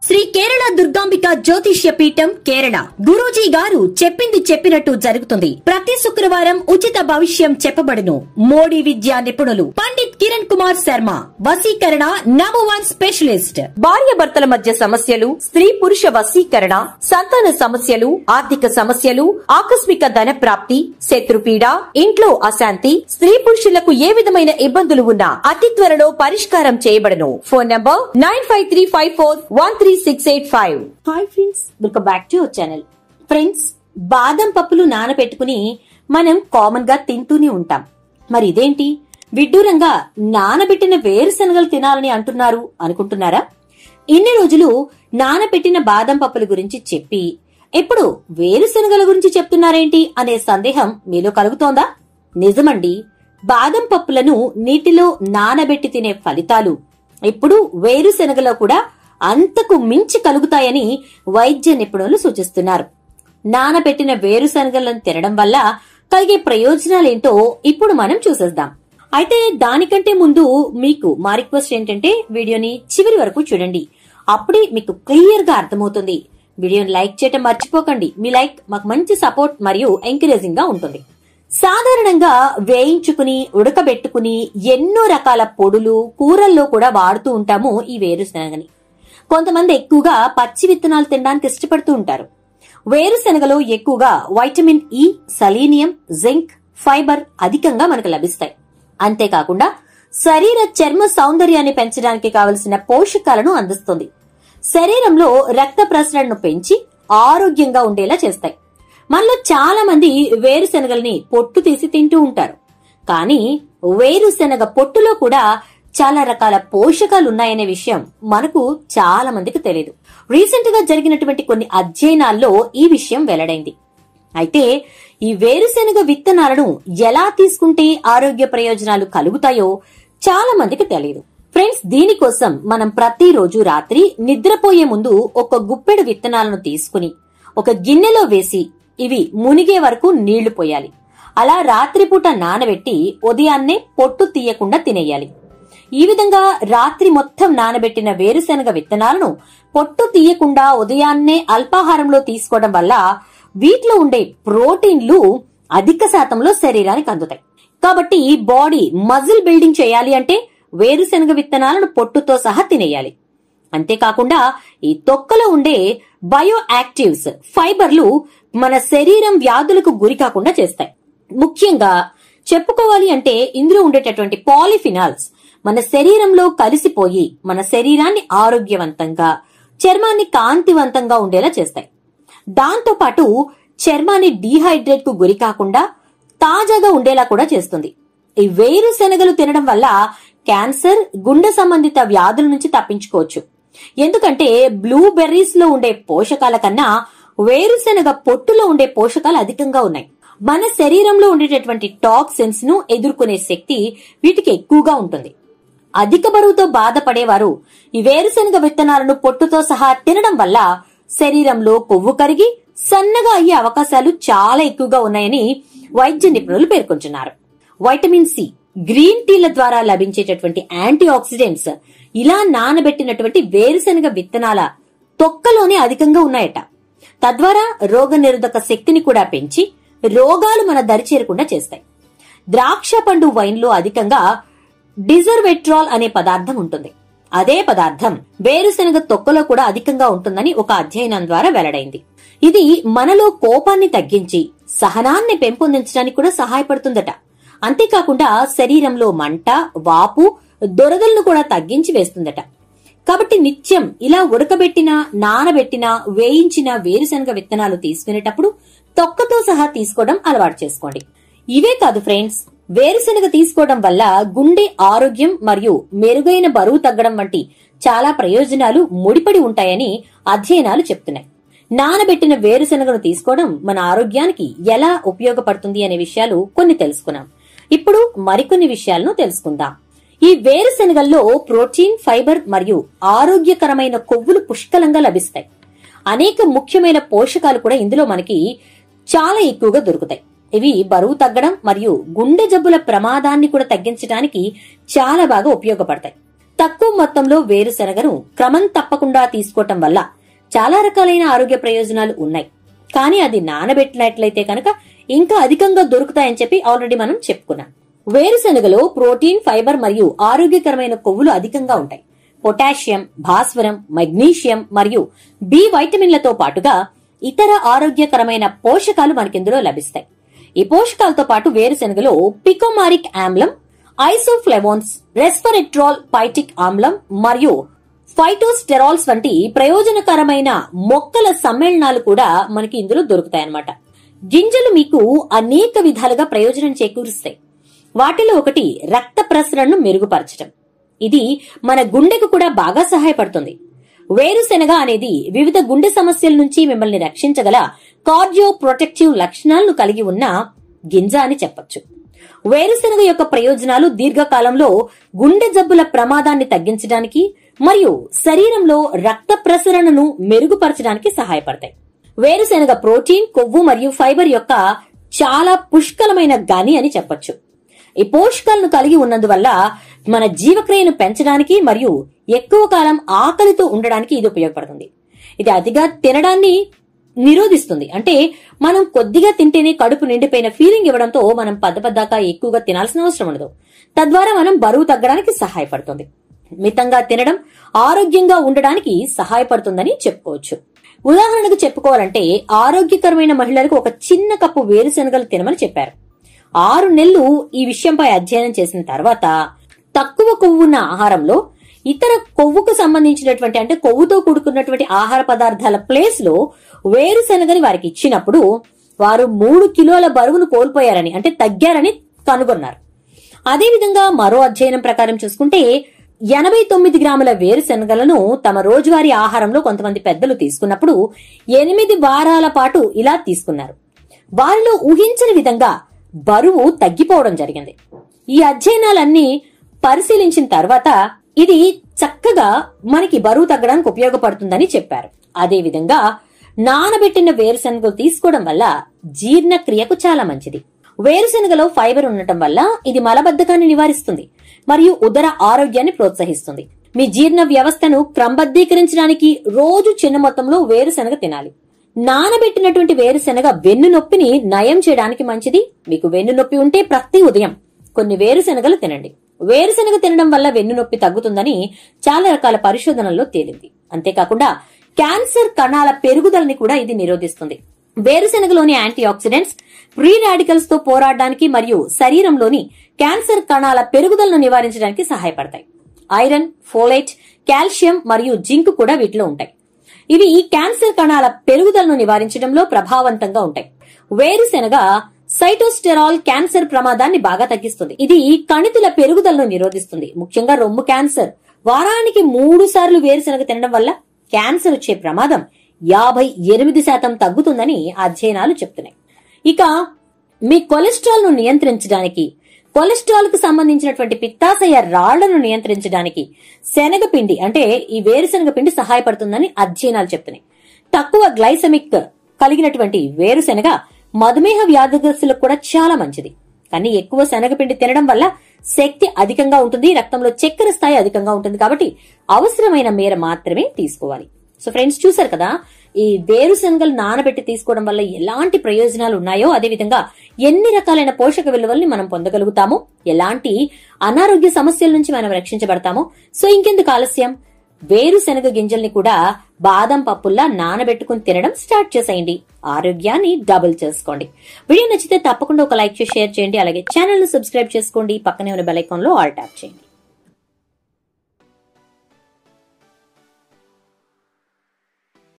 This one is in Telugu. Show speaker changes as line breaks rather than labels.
శ్రీ కేరళ దుర్గాంబిక జ్యోతిష్య పీఠం కేరళ గురూజీ గారు చెప్పింది చెప్పినట్టు జరుగుతుంది ప్రతి శుక్రవారం ఉచిత భవిష్యం చెప్పబడును మోడీ విద్యా నిపుణులు పండిత్ కిరణ్ కుమార్ శర్మ వసీకరణ నంబర్ వన్ స్పెషలిస్ట్
భార్యాభర్తల మధ్య సమస్యలు స్త్రీ పురుష వశీకరణ సంతాన సమస్యలు ఆర్థిక సమస్యలు ఆకస్మిక ధన ప్రాప్తి శత్రుపీడ ఇంట్లో అశాంతి స్త్రీ పురుషులకు ఏ విధమైన ఇబ్బందులు ఉన్నా అతి త్వరలో పరిష్కారం చేయబడను phone number nine five three five four one three six eight five hi friends welcome back to our channel friends బాదం పప్పులు నానబెట్టుకుని మనం కామన్ గా తింటూనే ఉంటాం మరి ఇదేంటి విడ్డూరంగా నానబెట్టిన వేరుశనగలు తినాలని అంటున్నారు అనుకుంటున్నారా ఇన్ని రోజులు నానబెట్టిన బాదం పప్పుల గురించి చెప్పి ఇప్పుడు వేరుశనగల గురించి చెప్తున్నారేంటి అనే సందేహం మీలో కలుగుతోందా నిజమండి బాదం పప్పులను నీటిలో నానబెట్టి తినే ఫలితాలు ఇప్పుడు వేరుశనగలో కూడా అంతకు మించి కలుగుతాయని వైద్య నిపుణులు సూచిస్తున్నారు నానబెట్టిన వేరుశనగలను తినడం వల్ల కలిగే ప్రయోజనాలేంటో ఇప్పుడు మనం చూసేద్దాం అయితే దానికంటే ముందు మీకు మా రిక్వెస్ట్ ఏంటంటే వీడియోని చివరి వరకు చూడండి అప్పుడే మీకు క్లియర్ గా అర్థమవుతుంది వీడియోని లైక్ చేయటం మర్చిపోకండి మీ లైక్ మాకు మంచి సపోర్ట్ మరియు ఎంకరేజింగ్ గా ఉంటుంది సాధారణంగా వేయించుకుని ఉడకబెట్టుకుని ఎన్నో రకాల పొడులు కూరల్లో కూడా వాడుతూ ఉంటాము ఈ వేరుశనగని కొంతమంది ఎక్కువగా పచ్చి విత్తనాలు తినడానికి ఇష్టపడుతూ ఉంటారు వేరుశనగలో ఎక్కువగా vitamin E selenium zinc fibre అధికంగా మనకు లభిస్తాయి అంతేకాకుండా శరీర చర్మ సౌందర్యాన్ని పెంచడానికి కావలసిన పోషకాలను అందిస్తుంది శరీరంలో రక్త ప్రసరణను పెంచి ఆరోగ్యంగా ఉండేలా చేస్తాయి మనలో చాలా మంది వేరుశనగల్ని పొట్టు తీసి తింటూ ఉంటారు కానీ వేరుశనగ పొట్టులో కూడా చాలా రకాల పోషకాలు ఉన్నాయనే విషయం మనకు చాలా మందికి తెలియదు రీసెంట్ గా జరిగినటువంటి కొన్ని అధ్యయనాల్లో ఈ విషయం వెల్లడైంది అయితే ఈ వేరుశనగ విత్తనాలను ఎలా తీసుకుంటే ఆరోగ్య ప్రయోజనాలు కలుగుతాయో చాలా మందికి తెలియదు ఫ్రెండ్స్ దీనికోసం మనం ప్రతిరోజు రాత్రి నిద్రపోయే ముందు ఒక గుప్పెడు విత్తనాలను తీసుకుని ఒక గిన్నెలో వేసి ఇవి మునిగే వరకు నీళ్లు పోయాలి అలా రాత్రిపూట నానబెట్టి ఉదయాన్నే పొట్టు తీయకుండా తినేయాలి ఈ విధంగా రాత్రి మొత్తం నానబెట్టిన వేరుశనగ విత్తనాలను పొట్టు తీయకుండా ఉదయాన్నే అల్పాహారంలో తీసుకోవడం వల్ల వీటిలో ఉండే ప్రోటీన్లు అధిక శాతంలో శరీరానికి అందుతాయి కాబట్టి బాడీ మజిల్ బిల్డింగ్ చేయాలి అంటే వేరుశనగ విత్తనాలను పొట్టుతో సహా తినేయాలి అంతేకాకుండా ఈ తొక్కలో ఉండే బయో యాక్టివ్స్ ఫైబర్లు మన శరీరం వ్యాధులకు గురి కాకుండా చేస్తాయి ముఖ్యంగా చెప్పుకోవాలి అంటే ఇందులో ఉండేటటువంటి పాలిఫినాల్స్ మన శరీరంలో కలిసిపోయి మన శరీరాన్ని ఆరోగ్యవంతంగా చర్మాన్ని కాంతివంతంగా ఉండేలా చేస్తాయి దాంతో పాటు చర్మాన్ని డీహైడ్రేట్ కు గురి కాకుండా తాజాగా ఉండేలా కూడా చేస్తుంది ఈ వేరుశనగలు తినడం వల్ల క్యాన్సర్ గుండె సంబంధిత వ్యాధుల నుంచి తప్పించుకోవచ్చు ఎందుకంటే బ్లూ బెర్రీస్ లో ఉండే పోషకాల కన్నా వేరుశనగ పొట్టులో ఉండే పోషకాలు అధికంగా ఉన్నాయి మన శరీరంలో ఉండేటటువంటి టాక్సిన్స్ ను ఎదుర్కొనే శక్తి వీటికి ఎక్కువగా ఉంటుంది అధిక బరువుతో బాధపడేవారు ఈ వేరుశనగ విత్తనాలను పొట్టుతో సహా తినడం వల్ల శరీరంలో కొవ్వు కరిగి సన్నగా అయ్యే అవకాశాలు చాలా ఎక్కువగా ఉన్నాయని వైద్య నిపుణులు పేర్కొంటున్నారు వైటమిన్ సి గ్రీన్ టీల ద్వారా లభించేటటువంటి యాంటీ ఆక్సిడెంట్స్ ఇలా నానబెట్టినటువంటి వేరుశనగ విత్తనాల తొక్కలోనే అధికంగా ఉన్నాయట తద్వారా రోగ నిరోధక శక్తిని కూడా పెంచి రోగాలు మన దరి చేరకుండా చేస్తాయి ద్రాక్ష పండు వైన్లో అధికంగా డిజర్వెట్రాల్ అనే పదార్థం ఉంటుంది అదే పదార్థం వేరుశనగ తొక్కలో కూడా అధికంగా ఉంటుందని ఒక అధ్యయనం ద్వారా వెల్లడైంది ఇది మనలో కోపాన్ని తగ్గించి సహనాన్ని పెంపొందించడానికి కూడా సహాయపడుతుందట అంతేకాకుండా శరీరంలో మంట వాపు దొరదలను కూడా తగ్గించి వేస్తుందట కాబట్టి నిత్యం ఇలా ఉడకబెట్టిన నానబెట్టిన వేయించిన వేరుశనగ విత్తనాలు తీసుకునేటప్పుడు తొక్కతో సహా తీసుకోవడం అలవాటు చేసుకోండి ఇవే కాదు ఫ్రెండ్స్ వేరుశనగ తీసుకోవడం వల్ల గుండె ఆరోగ్యం మరియు మెరుగైన బరువు తగ్గడం వంటి చాలా ప్రయోజనాలు ముడిపడి ఉంటాయని అధ్యయనాలు చెప్తున్నాయి నానబెట్టిన వేరుశనగను తీసుకోవడం మన ఆరోగ్యానికి ఎలా ఉపయోగపడుతుంది అనే విషయాలు కొన్ని తెలుసుకున్నాం ఇప్పుడు మరికొన్ని విషయాలను తెలుసుకుందాం ఈ వేరుశనగల్లో ప్రోటీన్ ఫైబర్ మరియు ఆరోగ్యకరమైన కొవ్వులు పుష్కలంగా లభిస్తాయి అనేక ముఖ్యమైన పోషకాలు కూడా ఇందులో మనకి చాలా ఎక్కువగా దొరుకుతాయి ఇవి బరువు తగ్గడం మరియు గుండె జబ్బుల ప్రమాదాన్ని కూడా తగ్గించడానికి చాలా బాగా ఉపయోగపడతాయి
తక్కువ మొత్తంలో వేరుశనగను క్రమం తప్పకుండా తీసుకోవటం వల్ల చాలా రకాలైన ఆరోగ్య ప్రయోజనాలు ఉన్నాయి కానీ అది నానబెట్టినట్లయితే కనుక ఇంకా అధికంగా దొరుకుతాయని చెప్పి ఆల్రెడీ మనం చెప్పుకున్నాం వేరుశనగలో ప్రోటీన్ ఫైబర్ మరియు ఆరోగ్యకరమైన కొవ్వులు అధికంగా ఉంటాయి పొటాషియం భాస్వరం మెగ్నీషియం మరియు బి వైటమిన్లతో పాటుగా ఇతర ఆరోగ్యకరమైన పోషకాలు మనకిందులో లభిస్తాయి ఈ పోషకాలతో పాటు వేరుశనగలో పికోమారిక్ ఆమ్లం ఐసోఫ్లెవోన్స్ రెస్పరెట్రాల్ పైటిక్ ఆమ్లం మరియు ఫైటోస్టెరాల్స్ వంటి ప్రయోజనకరమైన మొక్కల సమ్మేళనాలు కూడా మనకి ఇందులో దొరుకుతాయన్నమాట గింజలు మీకు అనేక విధాలుగా ప్రయోజనం చేకూరుస్తాయి వాటిలో ఒకటి రక్త ప్రసరణను మెరుగుపరచడం ఇది మన గుండెకు కూడా బాగా సహాయపడుతుంది వేరుశెనగ అనేది వివిధ గుండె సమస్యల నుంచి మిమ్మల్ని రక్షించగల కార్డియో ప్రొటెక్టివ్ లక్షణాలను కలిగి ఉన్న గింజ అని చెప్పొచ్చు వేరుశెనగ యొక్క ప్రయోజనాలు దీర్ఘకాలంలో గుండె జబ్బుల ప్రమాదాన్ని తగ్గించడానికి మరియు శరీరంలో రక్త ప్రసరణను మెరుగుపరచడానికి సహాయపడతాయి వేరుశెనగ ప్రోటీన్ కొవ్వు మరియు ఫైబర్ యొక్క చాలా పుష్కలమైన గని అని చెప్పొచ్చు ఈ పోషకాలను కలిగి ఉన్నందువల్ల మన జీవక్రియను పెంచడానికి మరియు ఎక్కువ కాలం ఆకలితో ఉండడానికి ఇది ఉపయోగపడుతుంది ఇది అతిగా తినడాన్ని నిరోధిస్తుంది అంటే మనం కొద్దిగా తింటేనే కడుపు నిండిపోయిన ఫీలింగ్ ఇవ్వడంతో మనం పద్ద పద్దాక ఎక్కువగా తినాల్సిన అవసరం ఉండదు తద్వారా మనం బరువు తగ్గడానికి సహాయపడుతుంది మితంగా తినడం ఆరోగ్యంగా ఉండడానికి సహాయపడుతుందని చెప్పుకోవచ్చు ఉదాహరణకు చెప్పుకోవాలంటే ఆరోగ్యకరమైన మహిళలకు ఒక చిన్న కప్పు వేరుశనగలు తినమని చెప్పారు ఆరు నెలలు ఈ విషయంపై అధ్యయనం చేసిన తర్వాత తక్కువ కొవ్వున్న ఆహారంలో ఇతర కొవ్వుకు సంబంధించినటువంటి అంటే కొవ్వుతో కూడుకున్నటువంటి ఆహార పదార్థాల ప్లేస్ లో వేరుశనగని వారికి ఇచ్చినప్పుడు వారు మూడు కిలోల బరువును కోల్పోయారని అంటే తగ్గారని కనుగొన్నారు అదేవిధంగా మరో అధ్యయనం ప్రకారం చూసుకుంటే ఎనభై తొమ్మిది గ్రాముల వేరుశనగలను తమ రోజువారీ ఆహారంలో కొంతమంది పెద్దలు తీసుకున్నప్పుడు ఎనిమిది వారాల పాటు ఇలా తీసుకున్నారు వారిలో ఊహించని విధంగా బరువు తగ్గిపోవడం జరిగింది ఈ అధ్యయనాలన్నీ పరిశీలించిన తర్వాత ఇది చక్కగా మనకి బరువు తగ్గడానికి ఉపయోగపడుతుందని చెప్పారు అదేవిధంగా నానబెట్టిన వేరుశనగలు తీసుకోవడం వల్ల జీర్ణక్రియకు చాలా మంచిది వేరుశనగలో ఫైబర్ ఉండటం వల్ల ఇది మలబద్ధకాన్ని నివారిస్తుంది మరియు ఉదర ఆరోగ్యాన్ని ప్రోత్సహిస్తుంది మీ జీర్ణ వ్యవస్థను క్రమబద్ధీకరించడానికి రోజు చిన్న మొత్తంలో వేరుశనగ తినాలి నానబెట్టినటువంటి వేరుశనగ వెన్ను నొప్పిని నయం చేయడానికి మంచిది మీకు వెన్ను నొప్పి ఉంటే ప్రతి ఉదయం కొన్ని వేరుశనగలు తినండి వేరుశనగ తినడం వల్ల వెన్ను నొప్పి తగ్గుతుందని చాలా రకాల పరిశోధనల్లో తేలింది అంతేకాకుండా క్యాన్సర్ కణాల పెరుగుదలని కూడా ఇది నిరోధిస్తుంది వేరుశనగలోని యాంటీ ఆక్సిడెంట్స్ ఫ్రీ రాడికల్స్ తో పోరాడడానికి మరియు శరీరంలోని క్యాన్సర్ కణాల పెరుగుదలను నివారించడానికి సహాయపడతాయి ఐరన్ ఫోలేట్ కాల్షియం మరియు జింక్ కూడా వీటిలో ఉంటాయి ఇవి ఈ క్యాన్సర్ కణాల పెరుగుదలను నివారించడంలో ప్రభావవంతంగా ఉంటాయి వేరుశెనగ సైటోస్టెరాల్ క్యాన్సర్ ప్రమాదాన్ని బాగా తగ్గిస్తుంది ఇది కణితుల పెరుగుదలను నిరోధిస్తుంది ముఖ్యంగా రొమ్ము క్యాన్సర్ వారానికి మూడు సార్లు వేరుశెనగ తినడం వల్ల క్యాన్సర్ వచ్చే ప్రమాదం యాభై ఎనిమిది శాతం తగ్గుతుందని అధ్యయనాలు చెప్తున్నాయి ఇక మీ కొలెస్ట్రాల్ ను నియంత్రించడానికి కొలెస్ట్రాల్ కు సంబంధించినటువంటి పిత్తాశయ రాళ్లను నియంత్రించడానికి శనగపిండి అంటే ఈ వేరుశనగ పిండి సహాయపడుతుందని అధ్యయనాలు చెప్తున్నాయి తక్కువ గ్లైసమిక్ కలిగినటువంటి వేరుశనగ మధుమేహ వ్యాధిగ్రస్తులకు కూడా చాలా మంచిది కానీ ఎక్కువ శనగపిండి తినడం వల్ల శక్తి అధికంగా ఉంటుంది రక్తంలో చక్కెర స్థాయి అధికంగా ఉంటుంది కాబట్టి అవసరమైన మేర మాత్రమే తీసుకోవాలి సో ఫ్రెండ్స్ చూసారు కదా ఈ వేరుశనగలు నానబెట్టి తీసుకోవడం వల్ల ఎలాంటి ప్రయోజనాలు ఉన్నాయో అదేవిధంగా ఎన్ని రకాలైన పోషక విలువల్ని మనం పొందగలుగుతామో ఎలాంటి అనారోగ్య సమస్యల నుంచి మనం రక్షించబడతామో సో ఇంకెందుకు ఆలస్యం వేరుశనగ గింజల్ని కూడా బాదం పప్పుల్లా నానబెట్టుకుని తినడం స్టార్ట్ చేసేయండి ఆరోగ్యాన్ని డబుల్ చేసుకోండి వీడియో నచ్చితే తప్పకుండా ఒక లైక్ చేసి షేర్ చేయండి అలాగే ఛానల్ ను సబ్స్క్రైబ్ చేసుకోండి పక్కనే ఉన్న బెల్ ఐకాన్ లో ఆల్ ట్యాప్ చేయండి